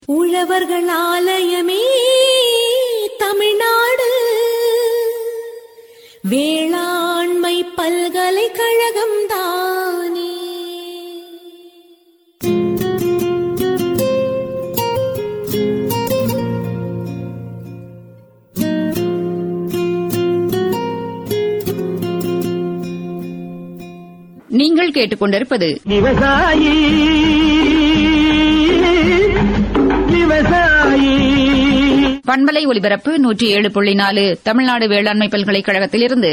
உழவர்கள் ஆலயமே தமிழ்நாடு வேளாண்மை பல்கலைக்கழகம் தானே நீங்கள் கேட்டுக்கொண்டிருப்பது விவசாயி விவசாயி பண்பலை ஒலிபரப்பு நூற்றி ஏழு புள்ளி நாலு தமிழ்நாடு வேளாண்மை பல்கலைக்கழகத்திலிருந்து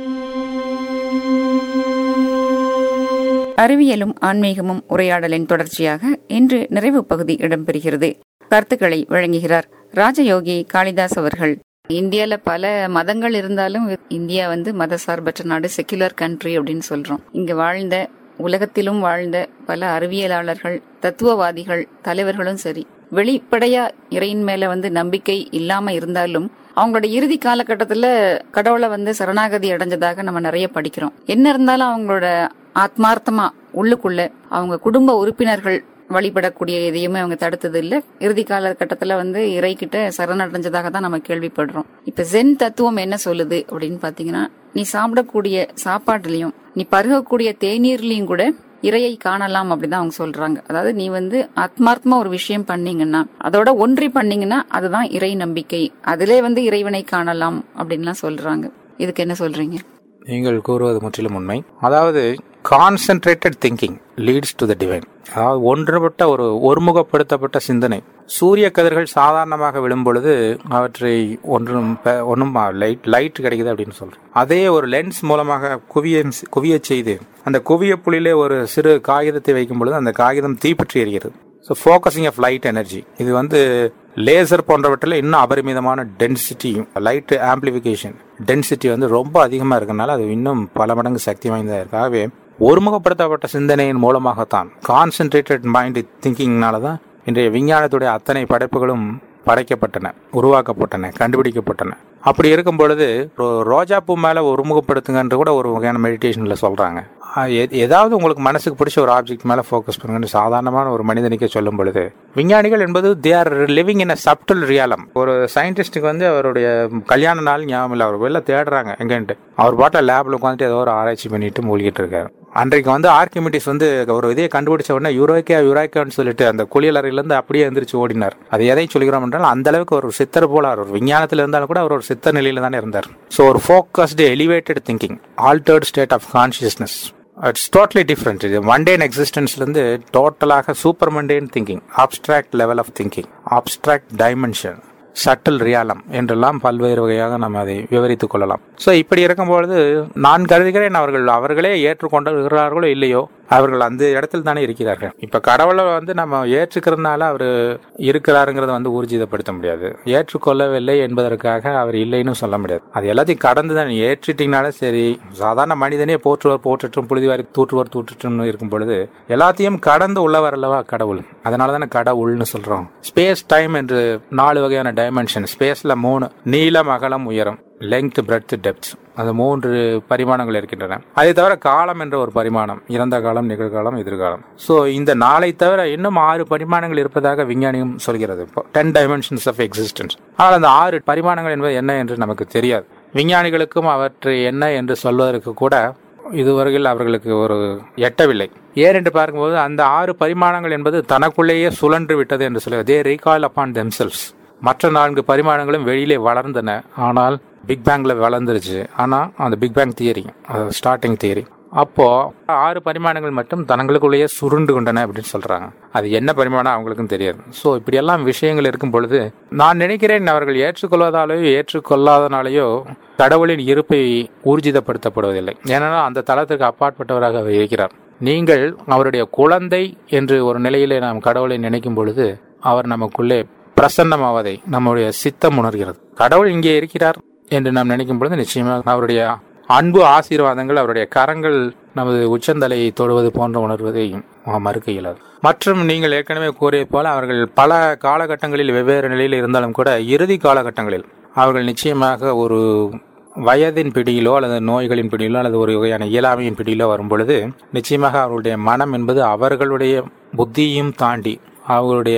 அறிவியலும் ஆன்மீகமும் உரையாடலின் தொடர்ச்சியாக இன்று நிறைவு பகுதி இடம்பெறுகிறது கருத்துக்களை வழங்குகிறார் ராஜயோகி காளிதாஸ் அவர்கள் இந்தியால பல மதங்கள் இருந்தாலும் இந்தியா வந்து மதசார்பற்ற நாடு செக்குலர் கண்ட்ரி அப்படின்னு சொல்றோம் இங்க வாழ்ந்த உலகத்திலும் வாழ்ந்த பல அறிவியலாளர்கள் தத்துவவாதிகள் தலைவர்களும் சரி வெளிப்படையா இறையின் மேல வந்து நம்பிக்கை இல்லாம இருந்தாலும் அவங்களோட இறுதி காலகட்டத்துல கடவுளை வந்து சரணாகதி அடைஞ்சதாக நம்ம நிறைய படிக்கிறோம் என்ன இருந்தாலும் அவங்களோட ஆத்மார்த்தமா உள்ளுக்குள்ள அவங்க குடும்ப உறுப்பினர்கள் வழிபடக்கூடிய எதையுமே அவங்க தடுத்தது இல்ல இறுதி காலகட்டத்துல வந்து இறைக்கிட்ட சரணடைஞ்சதாக தான் நம்ம கேள்விப்படுறோம் இப்ப ஜென் தத்துவம் என்ன சொல்லுது அப்படின்னு பாத்தீங்கன்னா நீ சாப்பிடக்கூடிய சாப்பாட்டுலயும் நீ பருகக்கூடிய தேநீர்லயும் கூட இறையை காணலாம் அப்படிதான் அவங்க சொல்றாங்க அதாவது நீ வந்து ஆத்மார்த்தமா ஒரு விஷயம் பண்ணீங்கன்னா அதோட ஒன்றி பண்ணீங்கன்னா அதுதான் இறை நம்பிக்கை அதிலே வந்து இறைவனை காணலாம் அப்படின்லாம் சொல்றாங்க இதுக்கு என்ன சொல்றீங்க நீங்கள் கூறுவது முற்றிலும் உண்மை அதாவது concentrated thinking leads to the divine அதாவது ஒன்றுபட்ட ஒரு ஒருமுகப்படுத்தப்பட்ட சிந்தனை சூரிய கதிர்கள் சாதாரணமாக விழும் பொழுது அவற்றை ஒன்றும் ப- ஒன்றும் லைட் லைட் கிடைக்குது அப்படின்னு சொல்றோம் அதே ஒரு லென்ஸ் மூலமாக குவிய குவிய செய்து அந்த குவிய புள்ளியிலே ஒரு சிறு காகிதத்தை வைக்கும் பொழுது அந்த காகிதம் தீப்பற்றி எரிகிறது so focusing of light energy இது வந்து லேசர் போன்றவற்றில் இன்னும் அபரிமிதமான டென்சிட்டி லைட் ஆம்பிளிஃபிகேஷன் டென்சிட்டி வந்து ரொம்ப அதிகமாக இருக்கனால அது இன்னும் பல மடங்கு சக்தி வாய்ந்ததாக இருக்கு ஆகவே ஒருமுகப்படுத்தப்பட்ட சிந்தனையின் மூலமாகத்தான் கான்சென்ட்ரேட்டட் மைண்ட் திங்கிங்னால தான் இன்றைய விஞ்ஞானத்துடைய அத்தனை படைப்புகளும் படைக்கப்பட்டன உருவாக்கப்பட்டன கண்டுபிடிக்கப்பட்டன அப்படி இருக்கும் பொழுது ஒரு ரோஜா பூ மேல ஒருமுகப்படுத்துங்கன்ற கூட ஒரு வகையான மெடிடேஷன்ல சொல்றாங்க அஹ் எ- ஏதாவது உங்களுக்கு மனசுக்கு பிடிச்ச ஒரு ஆப்ஜெக்ட் மேல ஃபோக்கஸ் பண்ணுங்கன்னு சாதாரணமான ஒரு மனிதனுக்கு சொல்லும் பொழுது விஞ்ஞானிகள் என்பது they are living in a subtle realm ஒரு சயின்டிஸ்டுக்கு வந்து அவருடைய கல்யாண நாள் ஞாபகம் இல்லை அவர் வெளில தேடுறாங்க எங்கன்ட்டு அவர் பாட்டில் லேப்ல உட்காந்துட்டு ஏதோ ஒரு ஆராய்ச்சி பண்ணிட்டு மூழ்கிட்டு இருக்காரு அன்றைக்கு வந்து ஆர்கிமிட்டிஸ் வந்து ஒரு இதையை கண்டுபிடிச்ச உடனே யூரோக்கா யூரோக்கான்னு சொல்லிட்டு அந்த குளியலறையில இருந்து அப்படியே எந்திரிச்சு ஓடினார் அது எதை சொல்கிறோம் என்றால் அந்த அளவுக்கு ஒரு சித்தர் போல அவர் ஒரு விஞ்ஞானத்தில் இருந்தாலும் கூட அவர் ஒரு சித்தர் நிலையில தானே இருந்தார் ஸோ ஒரு focused elevated thinking altered state of consciousness it's totally different இது மண்டேன் எக்ஸிஸ்டன்ஸ்லேருந்து டோட்டலாக super mundane thinking abstract level of thinking abstract dimension subtle realm என்றெல்லாம் பல்வேறு வகையாக நம்ம அதை விவரித்துக் கொள்ளலாம் ஸோ இப்படி இருக்கும்பொழுது நான் கருதுகிறேன் அவர்கள் அவர்களே ஏற்றுக்கொண்டிருக்கிறார்களோ இல்லையோ அவர்கள் அந்த இடத்தில் தானே இருக்கிறார்கள் இப்ப கடவுளை வந்து நம்ம ஏற்றுக்கிறதுனால அவர் இருக்கிறாருங்கிறத வந்து ஊர்ஜிதப்படுத்த முடியாது ஏற்றுக்கொள்ளவில்லை என்பதற்காக அவர் இல்லைன்னு சொல்ல முடியாது அது எல்லாத்தையும் கடந்து தான் நீ ஏற்றிட்டீங்கனாலே சரி சாதாரண மனிதனே போற்றுவர் போற்றட்டும் புழுதிவாரி தூற்றுவர் தூற்றட்டும் இருக்கும் பொழுது எல்லாத்தையும் கடந்து உள்ளவர் அல்லவா கடவுள் அதனால தானே கடவுள்னு சொல்றோம் ஸ்பேஸ் டைம் என்று நாலு வகையான டைமென்ஷன் ஸ்பேஸ்ல மூணு நீளம் அகலம் உயரம் லெங்த் பிரெத் டெப்த் அது மூன்று பரிமாணங்கள் இருக்கின்றன அதை தவிர காலம் என்ற ஒரு பரிமாணம் இறந்த காலம் நிகழ்காலம் எதிர்காலம் ஸோ இந்த நாளை தவிர இன்னும் ஆறு பரிமாணங்கள் இருப்பதாக விஞ்ஞானியும் சொல்கிறது இப்போ டென் டைமென்ஷன்ஸ் ஆஃப் எக்ஸிஸ்டன்ஸ் ஆனால் அந்த ஆறு பரிமாணங்கள் என்பது என்ன என்று நமக்கு தெரியாது விஞ்ஞானிகளுக்கும் அவற்றை என்ன என்று சொல்வதற்கு கூட இதுவரையில் அவர்களுக்கு ஒரு எட்டவில்லை ஏன் என்று பார்க்கும்போது அந்த ஆறு பரிமாணங்கள் என்பது தனக்குள்ளேயே சுழன்று விட்டது என்று சொல்லுவது தே ரீகால் அப்பான் தெம்செல்ஸ் மற்ற நான்கு பரிமாணங்களும் வெளியிலே வளர்ந்தன ஆனால் பிக் பேங்க்ல வளர்ந்துருச்சு ஆனா அந்த big bang theory starting theory அப்போ ஆறு பரிமாணங்கள் மட்டும் தனங்களுக்குள்ளேயே சுருண்டு கொண்டன அப்படின்னு சொல்றாங்க அது என்ன பரிமாணம் அவங்களுக்கும் தெரியாது ஸோ இப்படியெல்லாம் விஷயங்கள் இருக்கும் பொழுது நான் நினைக்கிறேன் அவர்கள் ஏற்றுக்கொள்வதாலேயோ ஏற்றுக்கொள்ளாதனாலேயோ கடவுளின் இருப்பை ஊர்ஜிதப்படுத்தப்படுவதில்லை ஏன்னா அந்த தளத்துக்கு அப்பாற்பட்டவராக அவர் இருக்கிறார் நீங்கள் அவருடைய குழந்தை என்று ஒரு நிலையிலே நாம் கடவுளை நினைக்கும் பொழுது அவர் நமக்குள்ளே பிரசன்னமாவதை நம்முடைய சித்தம் உணர்கிறது கடவுள் இங்கே இருக்கிறார் என்று நாம் நினைக்கும் பொழுது நிச்சயமாக அவருடைய அன்பு ஆசீர்வாதங்கள் அவருடைய கரங்கள் நமது உச்சந்தலையை தொடுவது போன்ற உணர்வதை மறுக்க இயலாது மற்றும் நீங்கள் ஏற்கனவே கூறியது போல அவர்கள் பல காலகட்டங்களில் வெவ்வேறு நிலையில் இருந்தாலும் கூட இறுதி காலகட்டங்களில் அவர்கள் நிச்சயமாக ஒரு வயதின் பிடியிலோ அல்லது நோய்களின் பிடியிலோ அல்லது ஒரு வகையான இயலாமையின் பிடியிலோ வரும் பொழுது நிச்சயமாக அவர்களுடைய மனம் என்பது அவர்களுடைய புத்தியையும் தாண்டி அவர்களுடைய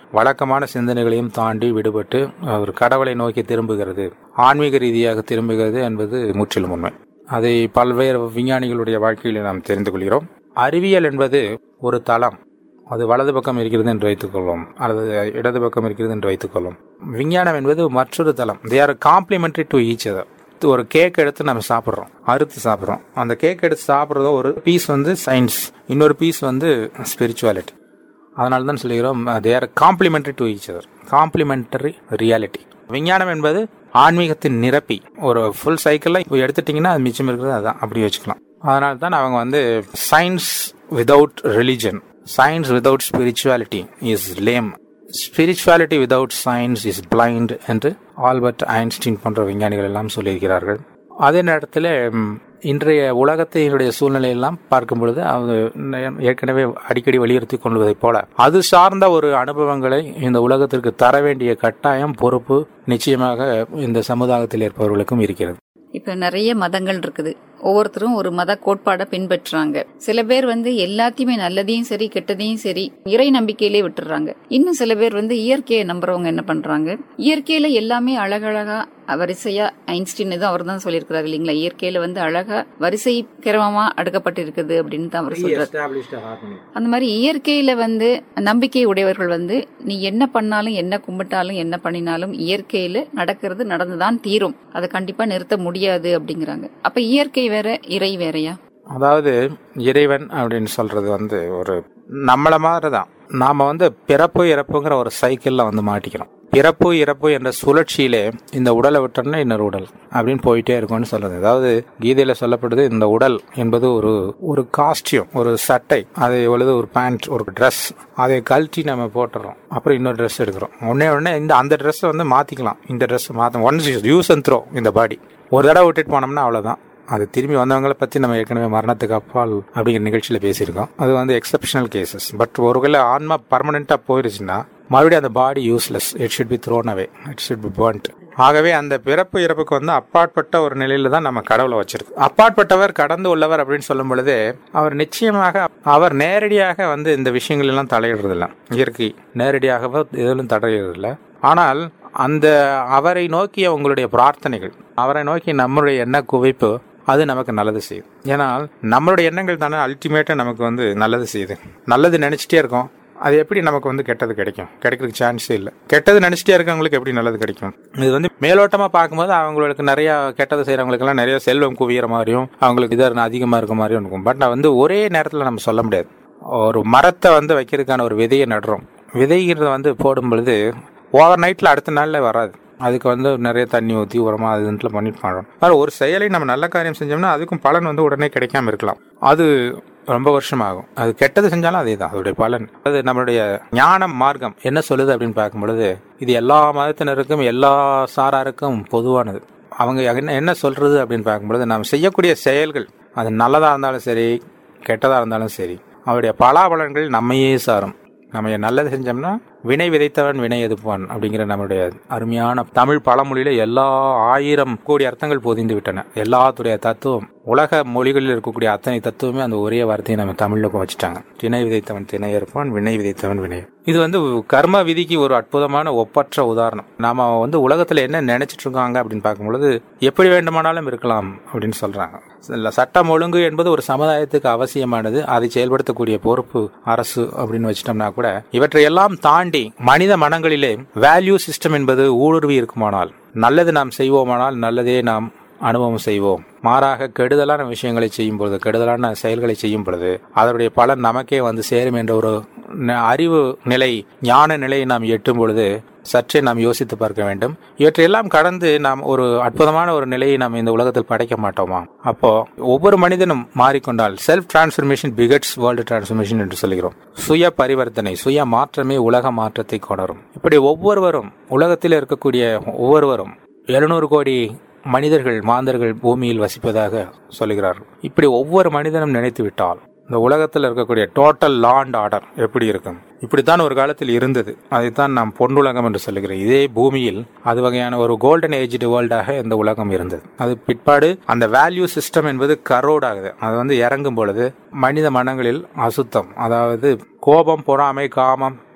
வழக்கமான சிந்தனைகளையும் தாண்டி விடுபட்டு ஒரு கடவுளை நோக்கி திரும்புகிறது ஆன்மீக ரீதியாக திரும்புகிறது என்பது முற்றிலும் உண்மை அதை பல்வேறு விஞ்ஞானிகளுடைய வாழ்க்கையில் நாம் தெரிந்து கொள்கிறோம் அறிவியல் என்பது ஒரு தளம் அது வலது பக்கம் இருக்கிறது என்று வைத்துக்கொள்வோம் அல்லது இடது பக்கம் இருக்கிறது என்று வைத்துக்கொள்வோம் விஞ்ஞானம் என்பது மற்றொரு தளம் they are complementary to each other ஒரு கேக் எடுத்து நம்ம சாப்பிட்றோம் அறுத்து சாப்பிட்றோம் அந்த கேக் எடுத்து சாப்பிட்றதோ ஒரு பீஸ் வந்து சயின்ஸ் இன்னொரு பீஸ் வந்து ஸ்பிரிச்சுவாலிட்டி அதனால தான் சொல்லுகிறோம் they are complementary to each other complementary reality விஞ்ஞானம் என்பது ஆன்மீகத்தின் நிரப்பி ஒரு ஃபுல் சைக்கிளில் இப்போ எடுத்துட்டிங்கன்னா அது மிச்சம் இருக்கிறது அதான் அப்படி வச்சுக்கலாம் அதனால தான் அவங்க வந்து science without religion science without spirituality is lame spirituality without science is blind என்று ஆல்பர்ட் ஐன்ஸ்டீன் போன்ற விஞ்ஞானிகள் எல்லாம் சொல்லியிருக்கிறார்கள் அதே நேரத்தில் இன்றைய உலகத்தினுடைய சூழ்நிலை எல்லாம் பார்க்கும் பொழுது அவங்க ஏற்கனவே அடிக்கடி வலியுறுத்தி கொள்வதைப் போல அது சார்ந்த ஒரு அனுபவங்களை இந்த உலகத்திற்கு தர வேண்டிய கட்டாயம் பொறுப்பு நிச்சயமாக இந்த சமுதாயத்தில் இருப்பவர்களுக்கும் இருக்கிறது இப்ப நிறைய மதங்கள் இருக்குது ஒவ்வொருத்தரும் ஒரு மத கோட்பாடை பின்பற்றுறாங்க சில பேர் வந்து எல்லாத்தையுமே நல்லதையும் சரி கெட்டதையும் சரி இறை நம்பிக்கையிலே விட்டுறாங்க இன்னும் சில பேர் வந்து இயற்கையை நம்புறவங்க என்ன பண்றாங்க இயற்கையில எல்லாமே அழகழகா வரிசையா ஐன்ஸ்டீன் தான் அவர் தான் சொல்லியிருக்கிறாரு இல்லைங்களா இயற்கையில வந்து அழகா வரிசை கிரமமா அடுக்கப்பட்டிருக்குது அப்படின்னு தான் அவர் சொல்றாரு அந்த மாதிரி இயற்கையில வந்து நம்பிக்கை உடையவர்கள் வந்து நீ என்ன பண்ணாலும் என்ன கும்பிட்டாலும் என்ன பண்ணினாலும் இயற்கையில நடக்கிறது நடந்துதான் தீரும் அதை கண்டிப்பா நிறுத்த முடியாது அப்படிங்கிறாங்க அப்ப இயற்கை வேற இறை வேறையா அதாவது இறைவன் அப்படின்னு சொல்றது வந்து ஒரு நம்மள மாதிரி தான் நாம வந்து பிறப்பு இறப்புங்கிற ஒரு சைக்கிள்ல வந்து மாட்டிக்கிறோம் பிறப்பு இறப்பு என்ற சுழற்சியிலே இந்த உடலை விட்டோம்னா இன்னொரு உடல் அப்படின்னு போயிட்டே இருக்கும்னு சொல்றது அதாவது கீதையில சொல்லப்படுது இந்த உடல் என்பது ஒரு ஒரு காஸ்டியூம் ஒரு சட்டை அதை எவ்வளவு ஒரு பேண்ட் ஒரு ட்ரெஸ் அதை கழட்டி நம்ம போட்டுறோம் அப்புறம் இன்னொரு ட்ரெஸ் எடுக்கிறோம் உடனே உடனே இந்த அந்த ட்ரெஸ்ஸை வந்து மாத்திக்கலாம் இந்த ட்ரெஸ் மாற்ற ஒன்ஸ் யூஸ் அண்ட் த்ரோ இந்த பாடி ஒரு தடவை விட்டுட்டு போனோம்னா அவ்வளவுதான் அது திரும்பி வந்தவங்களை பற்றி நம்ம ஏற்கனவே மரணத்துக்கு அப்பால் அப்படிங்கிற நிகழ்ச்சியில் பேசியிருக்கோம் அது வந்து எக்ஸப்ஷனல் கேசஸ் பட் ஒருவேளை ஆன்மா பர்மனெண்ட்டாக போயிருச்சுன்னா மறுபடியும் அந்த body useless it should be thrown away it should be burnt ஆகவே அந்த பிறப்பு இறப்புக்கு வந்து அப்பாற்பட்ட ஒரு நிலையில தான் நம்ம கடவுளை வச்சிருக்கு அப்பாற்பட்டவர் கடந்து உள்ளவர் அப்படின்னு சொல்லும் பொழுது அவர் நிச்சயமாக அவர் நேரடியாக வந்து இந்த விஷயங்கள் எல்லாம் தலையிடுறதில்ல இயற்கை நேரடியாகவோ எதிலும் தலையிடுறதில்ல ஆனால் அந்த அவரை நோக்கிய உங்களுடைய பிரார்த்தனைகள் அவரை நோக்கி நம்மளுடைய எண்ண குவிப்பு அது நமக்கு நல்லது செய்யும் ஏன்னா நம்மளுடைய எண்ணங்கள் தானே அல்டிமேட்டாக நமக்கு வந்து நல்லது செய்யுது நல்லது நினச்சிட்டே இருக்கோம் அது எப்படி நமக்கு வந்து கெட்டது கிடைக்கும் கிடைக்கிறதுக்கு சான்ஸே இல்லை கெட்டது நினச்சிட்டே இருக்கவங்களுக்கு எப்படி நல்லது கிடைக்கும் இது வந்து மேலோட்டமாக பார்க்கும்போது அவங்களுக்கு நிறைய கெட்டது செய்கிறவங்களுக்கெல்லாம் நிறைய செல்வம் குவிகிற மாதிரியும் அவங்களுக்கு இது அதிகமாக இருக்க மாதிரியும் இருக்கும் பட் நான் வந்து ஒரே நேரத்தில் நம்ம சொல்ல முடியாது ஒரு மரத்தை வந்து வைக்கிறதுக்கான ஒரு விதையை நடுறோம் விதைங்கிறத வந்து போடும் பொழுது ஓவர் நைட்டில் அடுத்த நாளில் வராது அதுக்கு வந்து நிறைய தண்ணி ஊற்றி உரமாக அது இதுல பண்ணிட்டு பண்ணுறோம் ஆனால் ஒரு செயலை நம்ம நல்ல காரியம் செஞ்சோம்னா அதுக்கும் பலன் வந்து உடனே கிடைக்காம இருக்கலாம் அது ரொம்ப வருஷம் ஆகும் அது கெட்டது செஞ்சாலும் அதே தான் அதோடைய பலன் அது நம்மளுடைய ஞானம் மார்க்கம் என்ன சொல்லுது அப்படின்னு பார்க்கும் பொழுது இது எல்லா மதத்தினருக்கும் எல்லா சாராருக்கும் பொதுவானது அவங்க என்ன என்ன சொல்றது அப்படின்னு பார்க்கும்பொழுது நாம் செய்யக்கூடிய செயல்கள் அது நல்லதாக இருந்தாலும் சரி கெட்டதாக இருந்தாலும் சரி அவருடைய பலாபலன்கள் நம்மையே சாரும் நம்ம நல்லது செஞ்சோம்னா வினை விதைத்தவன் வினை எதுப்பான் அப்படிங்கிற நம்மளுடைய அருமையான தமிழ் பழமொழியில எல்லா ஆயிரம் கோடி அர்த்தங்கள் பொதிந்து விட்டன எல்லாத்துடைய தத்துவம் உலக மொழிகளில் இருக்கக்கூடிய அத்தனை தத்துவமே அந்த ஒரே வார்த்தையை நம்ம தமிழ்ல வச்சுட்டாங்க திணை விதைத்தவன் திணை இருப்பான் வினை விதைத்தவன் வினை இது வந்து கர்ம விதிக்கு ஒரு அற்புதமான ஒப்பற்ற உதாரணம் நாம வந்து உலகத்துல என்ன நினைச்சிட்டு இருக்காங்க அப்படின்னு பார்க்கும்பொழுது எப்படி வேண்டுமானாலும் இருக்கலாம் அப்படின்னு சொல்றாங்க சட்டம் ஒழுங்கு என்பது ஒரு சமுதாயத்துக்கு அவசியமானது அதை செயல்படுத்தக்கூடிய பொறுப்பு அரசு அப்படின்னு வச்சிட்டோம்னா கூட இவற்றையெல்லாம் தாண்டி மனித மனங்களிலே வேல்யூ சிஸ்டம் என்பது ஊடுருவி இருக்குமானால் நல்லது நாம் செய்வோமானால் நல்லதே நாம் அனுபவம் செய்வோம் மாறாக கெடுதலான விஷயங்களை செய்யும் பொழுது கெடுதலான செயல்களை செய்யும் பொழுது அதனுடைய பலன் நமக்கே வந்து சேரும் என்ற ஒரு அறிவு நிலை ஞான நிலையை நாம் எட்டும் பொழுது சற்றே நாம் யோசித்து பார்க்க வேண்டும் இவற்றையெல்லாம் கடந்து நாம் ஒரு அற்புதமான ஒரு நிலையை நாம் இந்த உலகத்தில் படைக்க மாட்டோமா அப்போ ஒவ்வொரு மனிதனும் மாறிக்கொண்டால் self transformation begets world transformation என்று சொல்கிறோம் சுய பரிவர்த்தனை சுய மாற்றமே உலக மாற்றத்தை கொணரும் இப்படி ஒவ்வொருவரும் உலகத்தில் இருக்கக்கூடிய ஒவ்வொருவரும் எழுநூறு கோடி மனிதர்கள் மாந்தர்கள் பூமியில் வசிப்பதாக சொல்லுகிறார்கள் இப்படி ஒவ்வொரு மனிதனும் நினைத்து விட்டால் இந்த உலகத்தில் இருக்கக்கூடிய டோட்டல் லா அண்ட் ஆர்டர் எப்படி இருக்கும் இப்படித்தான் ஒரு காலத்தில் இருந்தது அதைத்தான் நாம் பொன்னுலகம் என்று சொல்லுகிறோம் இதே பூமியில் அது வகையான ஒரு கோல்டன் ஏஜ்டு வேர்ல்டாக இந்த உலகம் இருந்தது அது பிற்பாடு அந்த வேல்யூ சிஸ்டம் என்பது கரோட் ஆகுது அது வந்து இறங்கும் பொழுது மனித மனங்களில் அசுத்தம் அதாவது கோபம் பொறாமை காமம்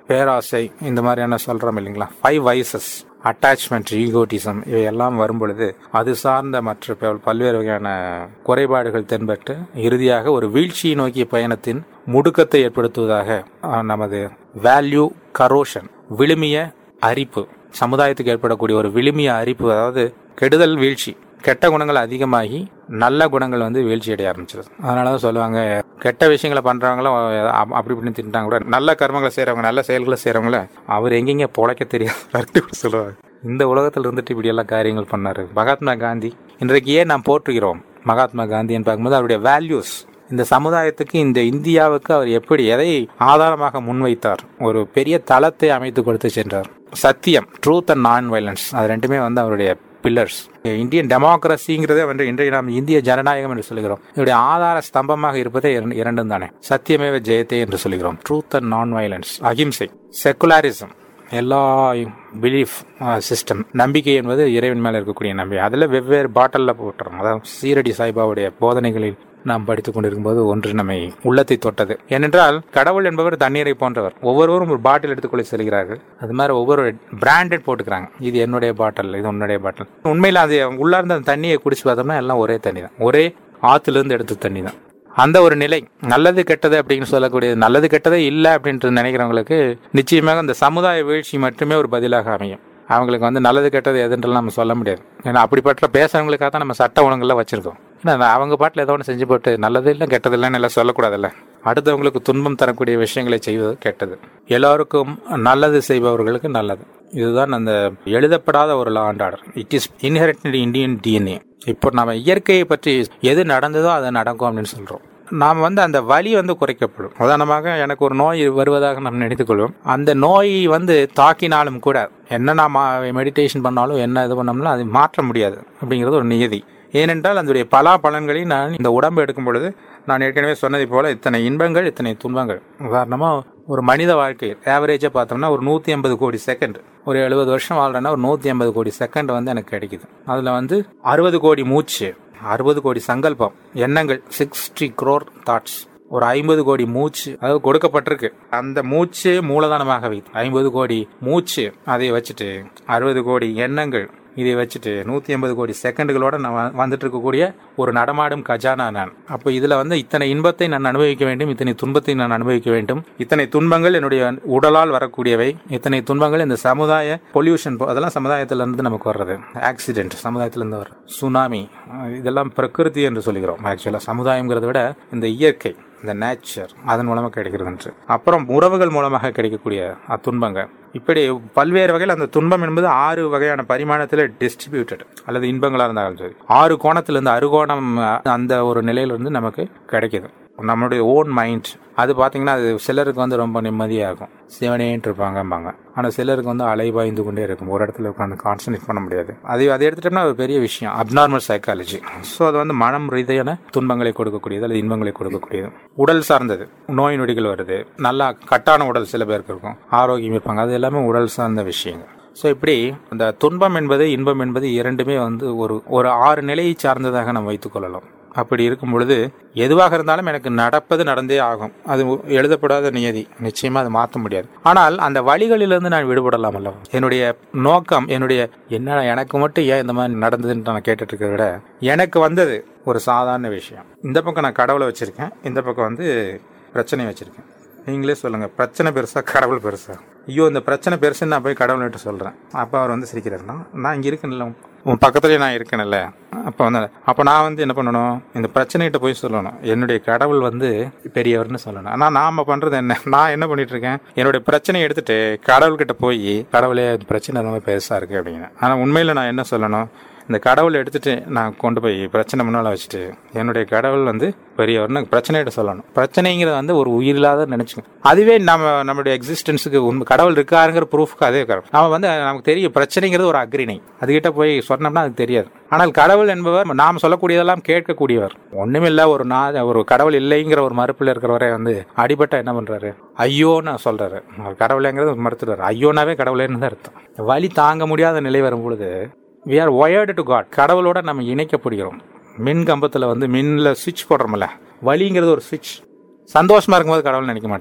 பேராசை இந்த மாதிரியான சொல்றோம் இல்லைங்களா ஃபைவ் வைசஸ் அட்டாச்மெண்ட் ஈகோட்டிசம் இவையெல்லாம் வரும்பொழுது அது சார்ந்த மற்ற பல்- பல்வேறு வகையான குறைபாடுகள் தென்பட்டு இறுதியாக ஒரு வீழ்ச்சியை நோக்கிய பயணத்தின் முடுக்கத்தை ஏற்படுத்துவதாக அஹ், நமது வேல்யூ கரோஷன் விழுமிய அரிப்பு சமுதாயத்துக்கு ஏற்படக்கூடிய ஒரு விழுமிய அரிப்பு அதாவது கெடுதல் வீழ்ச்சி கெட்ட குணங்கள் அதிகமாகி நல்ல குணங்கள் வந்து வீழ்ச்சி அடைய ஆரம்பிச்சிருது அதனால தான் சொல்லுவாங்க கெட்ட விஷயங்களை பண்றவங்களும் அப்~ அப்படி இப்படின்னு திட்டாங்க கூட நல்ல கர்மங்களை செய்றவங்க நல்ல செயல்களை செய்றவங்கள அவர் எங்கெங்க பொழைக்க தெரியாது விரட்டி விட்டு சொல்லுவாங்க இந்த உலகத்தில் இருந்துட்டு இப்படி எல்லாம் காரியங்கள் பண்ணாரு மகாத்மா காந்தி இன்றைக்கு ஏன் நாம் போற்றுகிறோம் மகாத்மா காந்தின்னு பார்க்கும்போது அவருடைய வேல்யூஸ் இந்த சமுதாயத்துக்கு இந்த இந்தியாவுக்கு அவர் எப்படி எதை ஆதாரமாக முன்வைத்தார் ஒரு பெரிய தளத்தை அமைத்து கொடுத்து சென்றார் சத்தியம் ட்ரூத் அண்ட் நான் வயலன்ஸ் அது ரெண்டுமே வந்து அவருடைய பில்லர்ஸ் இந்தியன் டெமோக்ரஸிங்கிறதே வந்து இன்றைய நாம் இந்திய ஜனநாயகம் என்று சொல்கிறோம் இதனுடைய ஆதார ஸ்தம்பமாக இருப்பதே இரண்டு- இரண்டும் தானே சத்தியமேவ ஜெயத்தே என்று சொல்கிறோம் ட்ரூத் அண்ட் நான் வயலன்ஸ் அகிம்சை செக்குலாரிசம் எல்லா பிலீஃப் சிஸ்டம் நம்பிக்கை என்பது இறைவன் மேல இருக்கக்கூடிய நம்பிக்கை அதுல வெவ்வேறு பாட்டில்ல போட்டுறோம் அதாவது சீரடி சாய்பாவுடைய போதனைகளில் நாம் படித்துக் கொண்டிருக்கும்போது ஒன்று நம்மை உள்ளத்தை தொட்டது ஏனென்றால் கடவுள் என்பவர் தண்ணீரை போன்றவர் ஒவ்வொருவரும் ஒரு பாட்டில் எடுத்துக்கொள்ள செல்கிறார்கள் அது மாதிரி ஒவ்வொரு பிராண்டட் போட்டுக்கிறாங்க இது என்னுடைய பாட்டில் இது உன்னுடைய பாட்டில் உண்மையில அது உள்ளார்ந்த அந்த தண்ணியை குடிச்சு பார்த்தோம்னா எல்லாம் ஒரே தண்ணி தான் ஒரே ஆத்துல இருந்து எடுத்த தண்ணி தான் அந்த ஒரு நிலை நல்லது கெட்டது அப்படின்னு சொல்லக்கூடியது நல்லது கெட்டதே இல்லை அப்படின்ட்டு நினைக்கிறவங்களுக்கு நிச்சயமாக அந்த சமுதாய வீழ்ச்சி மட்டுமே ஒரு பதிலாக அமையும் அவங்களுக்கு வந்து நல்லது கெட்டது எதுன்றலாம் நம்ம சொல்ல முடியாது ஏன்னா அப்படிப்பட்ட பேசுறவங்களுக்காக தான் நம்ம சட்ட ஒழுங்கெல்லாம் வச்சிருக்கோம் ஏன்னா அது அவங்க பாட்டில் ஏதோ ஒன்று செஞ்சு போட்டு நல்லது இல்லை கெட்டது இல்லைன்னு எல்லாம் சொல்லக்கூடாதுல்ல அடுத்தவங்களுக்கு துன்பம் தரக்கூடிய விஷயங்களை செய்வது கெட்டது எல்லாருக்கும் நல்லது செய்பவர்களுக்கு நல்லது இதுதான் அந்த எழுதப்படாத ஒரு law and order it is inherited Indian DNA இப்போ நம்ம இயற்கையை பற்றி எது நடந்ததோ அது நடக்கும் அப்படின்னு சொல்றோம் நாம் வந்து அந்த வலி வந்து குறைக்கப்படும் உதாரணமாக எனக்கு ஒரு நோய் வருவதாக நாம் நினைத்துக்கொள்வோம் அந்த நோய் வந்து தாக்கினாலும் கூட என்ன நாம் மெடிடேஷன் பண்ணாலும் என்ன இது பண்ணோம்னா அது மாற்ற முடியாது அப்படிங்கிறது ஒரு நியதி ஏனென்றால் அதனுடைய பலா பலன்களை நான் இந்த உடம்பு எடுக்கும் பொழுது நான் ஏற்கனவே சொன்னதை போல இத்தனை இன்பங்கள் இத்தனை துன்பங்கள் உதாரணமாக ஒரு மனித வாழ்க்கை ஆவரேஜாக பார்த்தோம்னா ஒரு நூற்றி ஐம்பது கோடி செகண்ட் ஒரு எழுபது வருஷம் வாழ்றேன்னா ஒரு நூற்றி ஐம்பது கோடி செகண்ட் வந்து எனக்கு கிடைக்குது அதில் வந்து அறுபது கோடி மூச்சு அறுபது கோடி சங்கல்பம் எண்ணங்கள் சிக்ஸ்டி crore தாட்ஸ் ஒரு ஐம்பது கோடி மூச்சு அதாவது கொடுக்கப்பட்டிருக்கு அந்த மூச்சு மூலதனமாக வைத்து ஐம்பது கோடி மூச்சு அதை வச்சுட்டு அறுபது கோடி எண்ணங்கள் இதை வச்சுட்டு நூத்தி ஐம்பது கோடி செகண்டுகளோட நான் வ- வந்துட்டு இருக்கக்கூடிய ஒரு நடமாடும் கஜானா நான் அப்போ இதுல வந்து இத்தனை இன்பத்தை நான் அனுபவிக்க வேண்டும் இத்தனை துன்பத்தை நான் அனுபவிக்க வேண்டும் இத்தனை துன்பங்கள் என்னுடைய உடலால் வரக்கூடியவை இத்தனை துன்பங்கள் இந்த சமுதாய பொல்யூஷன் அதெல்லாம் சமுதாயத்துல இருந்து நமக்கு வர்றது ஆக்சிடென்ட் சமுதாயத்துல இருந்து வர்றது சுனாமி அஹ் இதெல்லாம் பிரகிருதி என்று சொல்லுகிறோம் ஆக்சுவலா சமுதாயம்ங்கிறத விட இந்த இயற்கை இந்த நேச்சர் அதன் மூலமாக கிடைக்கிறது அப்புறம் உறவுகள் மூலமாக கிடைக்கக்கூடிய துன்பங்கள் இப்படி பல்வேறு வகையில் அந்த துன்பம் என்பது ஆறு வகையான பரிமாணத்தில் டிஸ்ட்ரிபியூட்டட் அல்லது இன்பங்களாக இருந்தாலும் சரி ஆறு கோணத்திலிருந்து அறுகோணம் அஹ், அந்த ஒரு நிலையிலிருந்து நமக்கு கிடைக்குது நம்மளுடைய ஓன் மைண்ட் அது பார்த்தீங்கன்னா அது சிலருக்கு வந்து ரொம்ப நிம்மதியாக இருக்கும் சிவனேன்ட்டு இருப்பாங்கம்பாங்க ஆனால் சிலருக்கு வந்து அலைபாய்ந்து கொண்டே இருக்கும் ஒரு இடத்துல உட்காந்து கான்சன்ட்ரேட் பண்ண முடியாது அது அதை எடுத்துட்டோம்னா ஒரு பெரிய விஷயம் அப்நார்மல் சைக்காலஜி ஸோ அது வந்து மனம் ரீதியான துன்பங்களை கொடுக்கக்கூடியது அல்லது இன்பங்களை கொடுக்கக்கூடியது உடல் சார்ந்தது நோய் நொடிகள் வருது நல்லா கட்டான உடல் சில பேருக்கு இருக்கும் ஆரோக்கியம் இருப்பாங்க அது எல்லாமே உடல் சார்ந்த விஷயங்கள் ஸோ இப்படி இந்த துன்பம் என்பது இன்பம் என்பது இரண்டுமே வந்து ஒரு ஒரு ஆறு நிலையை சார்ந்ததாக நம்ம வைத்துக்கொள்ளலாம் அப்படி இருக்கும் பொழுது எதுவாக இருந்தாலும் எனக்கு நடப்பது நடந்தே ஆகும் அது எழுதப்படாத நியதி நிச்சயமா அதை மாற்ற முடியாது ஆனால் அந்த வழிகளிலிருந்து நான் விடுபடலாம் அல்லவா என்னுடைய நோக்கம் என்னுடைய என்ன எனக்கு மட்டும் ஏன் இந்த மாதிரி நடந்ததுன்னு நான் கேட்டுட்டு இருக்கிறத விட எனக்கு வந்தது ஒரு சாதாரண விஷயம் இந்த பக்கம் நான் கடவுளை வச்சிருக்கேன் இந்த பக்கம் வந்து பிரச்சனை வச்சிருக்கேன் நீங்களே சொல்லுங்க பிரச்சனை பெருசா கடவுள் பெருசா ஐயோ இந்த பிரச்சனை பெருசுன்னு நான் போய் கடவுள்கிட்ட சொல்றேன் அப்ப அவர் வந்து சிரிக்கிறாருன்னா நான் இங்க இருக்கேன்ல உன் பக்கத்துலயே நான் இருக்கேன்ல அப்ப வந்து அப்ப நான் வந்து என்ன பண்ணணும் இந்த பிரச்சனைகிட்ட போய் சொல்லணும் என்னுடைய கடவுள் வந்து பெரியவர்னு சொல்லணும் ஆனா நாம பண்றது என்ன நான் என்ன பண்ணிட்டு இருக்கேன் என்னுடைய பிரச்சனையை எடுத்துட்டு கடவுள்கிட்ட போய் கடவுளே இந்த பிரச்சனை ரொம்ப பெருசா இருக்கு அப்படின்னு ஆனா உண்மையில நான் என்ன சொல்லணும் இந்த கடவுளை எடுத்துட்டு நான் கொண்டு போய் பிரச்சனை முன்னால வச்சுட்டு என்னுடைய கடவுள் வந்து பெரியவர்னு பிரச்சனையிட்ட சொல்லணும் பிரச்சனைங்கிறது வந்து ஒரு உயிரில்லாத நினைச்சுக்கணும் அதுவே நம்ம நம்மளுடைய எக்ஸிஸ்டன்ஸுக்கு உண்மை கடவுள் இருக்காருங்கிற ப்ரூஃப்க்கு அதே காரணம் அவன் வந்து நமக்கு தெரியும் பிரச்சனைங்கிறது ஒரு அக்ரிணை அதுகிட்ட போய் சொன்னோம்னா அது தெரியாது ஆனால் கடவுள் என்பவர் நாம் சொல்லக்கூடியதெல்லாம் கேட்கக்கூடியவர் ஒண்ணுமில்ல ஒரு நான் ஒரு கடவுள் இல்லைங்கிற ஒரு மறுப்பில் இருக்கிறவரே வந்து அடிபட்டா என்ன பண்றாரு ஐயோன்னு சொல்றாரு அவர் கடவுளைங்கிறது மறுத்துறாரு ஐயோனாவே கடவுளேன்னு தான் அர்த்தம் வலி தாங்க முடியாத நிலை வரும் பொழுது we are wired to God கடவுளோட நம்ம இணைக்கப்படுகிறோம் மின் கம்பத்தில் வந்து மின்ல சுவிட்ச் போடுறோம்ல வலிங்கிறது ஒரு சுவிட்ச் சந்தோஷமா இருக்கும்போது கடவுள் நினைக்க மாட்டான்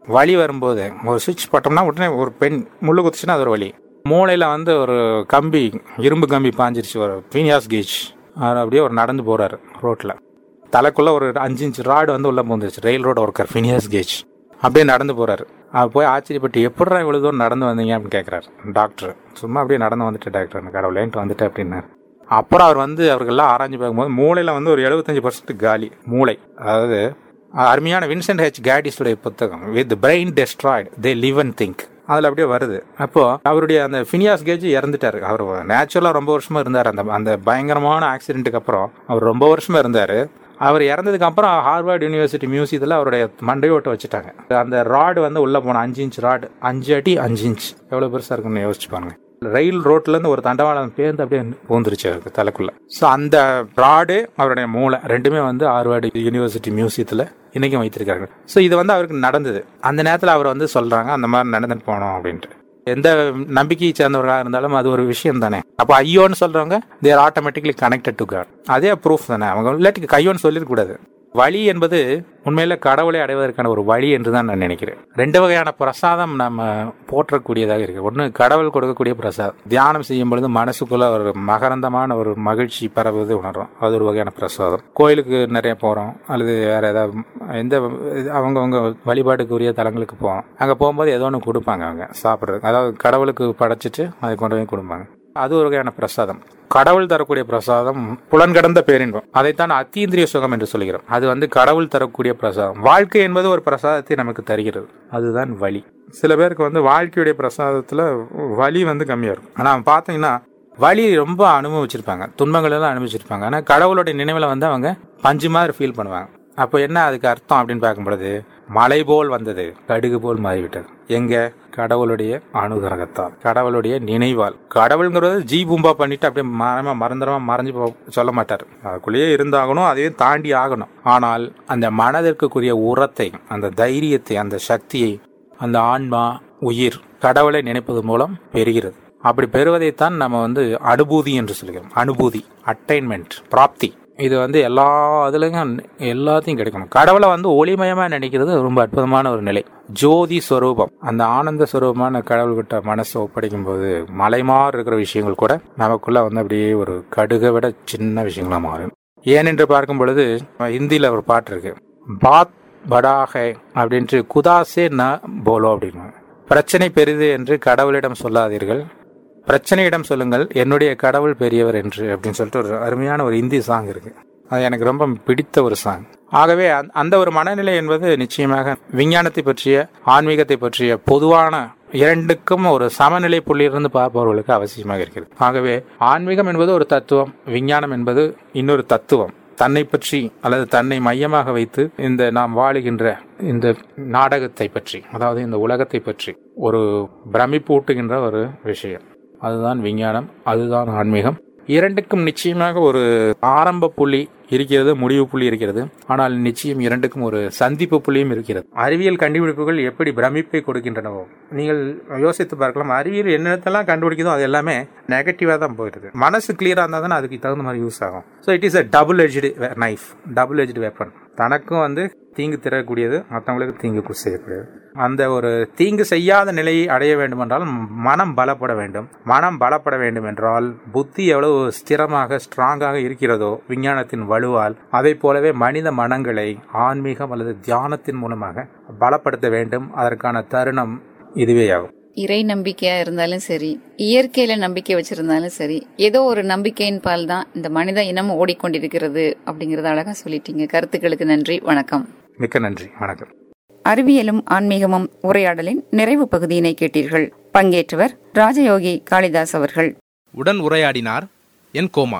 வலி வரும்போது ஒரு சுவிட்ச் போட்டோம்னா உடனே ஒரு பெண் முள்ளு குத்துச்சுன்னா அது ஒரு வலி மூளையில் வந்து ஒரு கம்பி இரும்பு கம்பி பாஞ்சிருச்சு ஒரு பீனியாஸ் கேஜ் அவர் அப்படியே ஒரு நடந்து போகிறாரு ரோட்டில் தலைக்குள்ளே ஒரு அஞ்சு இன்ச் ராடு வந்து உள்ளே போந்துருச்சு railroad worker Phineas Gage அப்படியே நடந்து போகிறாரு அவர் போய் ஆச்சரியப்பட்டு எப்படிடா இவ்வளோ தூரம் நடந்து வந்தீங்க அப்படின்னு கேட்குறாரு டாக்டர் சும்மா அப்படியே நடந்து வந்துட்டு டாக்டர் கடவுளேன்ட்டு வந்துட்டு அப்படின்னாரு அப்புறம் அவர் வந்து அவர்கள்லாம் ஆராய்ஞ்சு பார்க்கும்போது மூளையில் வந்து ஒரு எழுபத்தஞ்சு பர்சன்ட் காலி மூளை அதாவது அருமையான வின்சென்ட் ஹெச் கேடிஸுடைய புத்தகம் with brain destroyed they live and think அதில் அப்படியே வருது அப்போ அவருடைய அந்த ஃபினியாஸ் கேஜ் இறந்துட்டாரு அவர் நேச்சுரலாக ரொம்ப வருஷமா இருந்தார் அந்த அந்த பயங்கரமான ஆக்சிடென்ட்டுக்கு அப்புறம் அவர் ரொம்ப வருஷமா இருந்தார் அவர் இறந்ததுக்கு அப்புறம் ஹார்வர்ட் யூனிவர்சிட்டி மியூசியத்தில் அவருடைய மண்டையோட்டை வச்சுட்டாங்க அந்த ராடு வந்து உள்ளே போன அஞ்சு இன்ச் ராடு அஞ்சு அடி அஞ்சு இன்ச் எவ்வளோ பெருசாக இருக்குன்னு யோசிச்சு பாருங்க ரயில் ரோட்லேருந்து ஒரு தண்டவாளம் பேர்ந்து அப்படியே பூந்துருச்சு அவருக்கு தலைக்குள்ள ஸோ அந்த ராடு அவருடைய மூளை ரெண்டுமே வந்து ஹார்வர்டு யூனிவர்சிட்டி மியூசியத்தில் இன்னைக்கும் வைத்திருக்காங்க ஸோ இது வந்து அவருக்கு நடந்தது அந்த நேரத்தில் அவர் வந்து சொல்கிறாங்க அந்த மாதிரி நடந்துட்டு போனோம் அப்படின்ட்டு எந்த நம்பிக்கையை சேர்ந்தவர்களாக இருந்தாலும் அது ஒரு விஷயம் தானே அப்போ ஐயோன்னு சொல்றவங்க they're automatically connected to God அதே ப்ரூஃப் தானே அவங்க இல்லாட்டி கையோன்னு சொல்லிடக்கூடாது வழி என்பது உண்மையில கடவுளை அடைவதற்கான ஒரு வழி என்று தான் நான் நினைக்கிறேன் ரெண்டு வகையான பிரசாதம் நம்ம போற்றக்கூடியதாக இருக்கு ஒன்று கடவுள் கொடுக்கக்கூடிய பிரசாதம் தியானம் செய்யும் பொழுது மனசுக்குள்ள ஒரு மகரந்தமான ஒரு மகிழ்ச்சி பரவுவது உணர்றோம் அது ஒரு வகையான பிரசாதம் கோயிலுக்கு நிறைய போகிறோம் அல்லது வேற ஏதாவது எந்த அவங்கவுங்க வழிபாட்டுக்குரிய தலங்களுக்கு போவோம் அங்கே போகும்போது ஏதோ ஒன்று கொடுப்பாங்க அவங்க சாப்பிட்றதுக்கு அதாவது கடவுளுக்கு படைச்சிட்டு அதை கொண்டு போய் கொடுப்பாங்க அது ஒரு வகையான பிரசாதம் கடவுள் தரக்கூடிய பிரசாதம் புலன்கடந்த பேரின்பம் அதைத்தான் அத்தீந்திரிய சுகம் என்று சொல்கிறோம் அது வந்து கடவுள் தரக்கூடிய பிரசாதம் வாழ்க்கை என்பது ஒரு பிரசாதத்தை நமக்கு தருகிறது அதுதான் வழி சில பேருக்கு வந்து வாழ்க்கையுடைய பிரசாதத்துல வலி வந்து கம்மியா இருக்கும் ஆனா பாத்தீங்கன்னா வலி ரொம்ப அனுபவிச்சிருப்பாங்க துன்பங்கள் எல்லாம் அனுபவிச்சிருப்பாங்க ஆனா கடவுளுடைய நினைவுல வந்து அவங்க பஞ்சு மாதிரி ஃபீல் பண்ணுவாங்க அப்போ என்ன அதுக்கு அர்த்தம் அப்படின்னு பார்க்கும்பொழுது மலை போல் வந்தது கடுகு போல் மாறிவிட்டது எங்க கடவுளுடைய அனுகிரகத்தால் கடவுளுடைய நினைவால் கடவுள்ங்கிறது ஜி பூம்பா பண்ணிட்டு அப்படியே மரமா மறந்துடமா மறைஞ்சு போ- சொல்ல மாட்டார் அதுக்குள்ளேயே இருந்தாகணும் அதையும் தாண்டி ஆகணும் ஆனால் அந்த மனதிற்குரிய உரத்தை அந்த தைரியத்தை அந்த சக்தியை அந்த ஆன்மா உயிர் கடவுளை நினைப்பது மூலம் பெறுகிறது அப்படி பெறுவதைத்தான் நம்ம வந்து அனுபூதி என்று சொல்கிறோம் அனுபூதி அட்டைன்மெண்ட் பிராப்தி இது வந்து எல்லா இதுலயும் எல்லாத்தையும் கிடைக்கணும் கடவுளை வந்து ஒளிமயமா நினைக்கிறது ரொம்ப அற்புதமான ஒரு நிலை ஜோதி ஸ்வரூபம் அந்த ஆனந்த ஸ்வரூபமான கடவுள்கிட்ட மனசை ஒப்படைக்கும் போது மலைமாறு இருக்கிற விஷயங்கள் கூட நமக்குள்ள வந்து அப்படியே ஒரு கடுகை விட சின்ன விஷயங்களா மாறும் ஏனென்று பார்க்கும் பொழுது ஹிந்தியில ஒரு பாட்டு இருக்கு பாத் படாகை அப்படின்ட்டு குதாசே ந போலோ அப்படின்னு பிரச்சனை பெரிது என்று கடவுளிடம் சொல்லாதீர்கள் பிரச்சனையிடம் சொல்லுங்கள் என்னுடைய கடவுள் பெரியவர் என்று அப்படின்னு சொல்லிட்டு ஒரு அருமையான ஒரு இந்தி சாங் இருக்கு அது எனக்கு ரொம்ப பிடித்த ஒரு சாங் ஆகவே அந்த- அந்த ஒரு மனநிலை என்பது நிச்சயமாக விஞ்ஞானத்தை பற்றிய ஆன்மீகத்தை பற்றிய பொதுவான இரண்டுக்கும் ஒரு சமநிலை புள்ளியிலிருந்து பார்ப்பவர்களுக்கு அவசியமாக இருக்கிறது ஆகவே ஆன்மீகம் என்பது ஒரு தத்துவம் விஞ்ஞானம் என்பது இன்னொரு தத்துவம் தன்னை பற்றி அல்லது தன்னை மையமாக வைத்து இந்த நாம் வாழுகின்ற இந்த நாடகத்தை பற்றி அதாவது இந்த உலகத்தை பற்றி ஒரு பிரமிப்பூட்டுகின்ற ஒரு விஷயம் அதுதான் விஞ்ஞானம் அதுதான் ஆன்மீகம் இரண்டுக்கும் நிச்சயமாக ஒரு ஆரம்ப புள்ளி இருக்கிறது முடிவு புள்ளி இருக்கிறது ஆனால் நிச்சயம் இரண்டுக்கும் ஒரு சந்திப்பு புள்ளியும் இருக்கிறது அறிவியல் கண்டுபிடிப்புகள் எப்படி பிரமிப்பை கொடுக்கின்றனவோ நீங்கள் யோசித்து பார்க்கலாம் அறிவியல் என்னத்தெல்லாம் கண்டுபிடிக்குதோ அது எல்லாமே நெகட்டிவாக தான் போயிடுது மனசு கிளியராக இருந்தால் தானே அதுக்கு தகுந்த மாதிரி யூஸ் ஆகும் so it is a double edged knife double edged weapon தனக்கும் வந்து தீங்கு தரக்கூடியது மற்றவங்களுக்கு தீங்கு செய்யக்கூடியது அந்த ஒரு தீங்கு செய்யாத நிலையை அடைய வேண்டுமென்றால் மனம் பலப்பட வேண்டும் மனம் பலப்பட வேண்டும் என்றால் புத்தி எவ்வளவு ஸ்திரமாக ஸ்ட்ராங்காக இருக்கிறதோ விஞ்ஞானத்தின் வலுவால் அதை போலவே மனித மனங்களை ஆன்மீகம் அல்லது தியானத்தின் மூலமாக பலப்படுத்த வேண்டும் அதற்கான தருணம் இதுவே ஆகும் இறை நம்பிக்கையா இருந்தாலும் சரி இயற்கையில நம்பிக்கை வச்சிருந்தாலும் சரி ஏதோ ஒரு நம்பிக்கையின் பால் தான் இந்த மனித இனம் ஓடிக்கொண்டிருக்கிறது அப்படிங்கறத அழகா சொல்லிட்டீங்க கருத்துக்களுக்கு நன்றி வணக்கம் மிக்க நன்றி வணக்கம் அறிவியலும் ஆன்மீகமும் உரையாடலின் நிறைவு பகுதியினை கேட்டீர்கள் பங்கேற்றவர் ராஜயோகி காளிதாஸ் அவர்கள் உடன் உரையாடினார் என் கோமா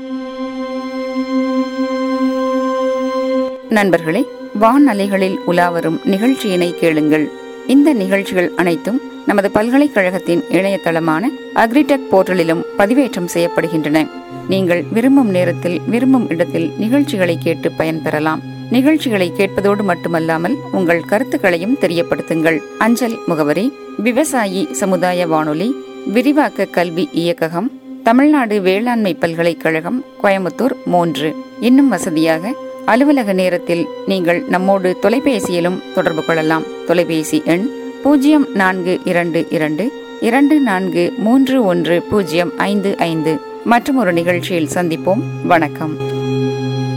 நண்பர்களே வான் அலைகளில் உலாவரும் நிகழ்ச்சியினை கேளுங்கள் இந்த நிகழ்ச்சிகள் அனைத்தும் நமது பல்கலைக்கழகத்தின் இணையதளமான அக்ரிடெக் போர்ட்டலிலும் பதிவேற்றம் செய்யப்படுகின்றன நீங்கள் விரும்பும் நேரத்தில் விரும்பும் இடத்தில் நிகழ்ச்சிகளை கேட்டு பயன்பெறலாம் நிகழ்ச்சிகளை கேட்பதோடு மட்டுமல்லாமல் உங்கள் கருத்துக்களையும் தெரியப்படுத்துங்கள் அஞ்சல் முகவரி விவசாயி சமுதாய வானொலி விரிவாக்க கல்வி இயக்ககம் தமிழ்நாடு வேளாண்மை பல்கலைக்கழகம் கோயம்புத்தூர் மூன்று இன்னும் வசதியாக அலுவலக நேரத்தில் நீங்கள் நம்மோடு தொலைபேசியிலும் தொடர்பு கொள்ளலாம் தொலைபேசி எண் பூஜ்ஜியம் நான்கு இரண்டு இரண்டு இரண்டு நான்கு மூன்று ஒன்று பூஜ்ஜியம் ஐந்து ஐந்து மற்றும் ஒரு நிகழ்ச்சியில் சந்திப்போம் வணக்கம்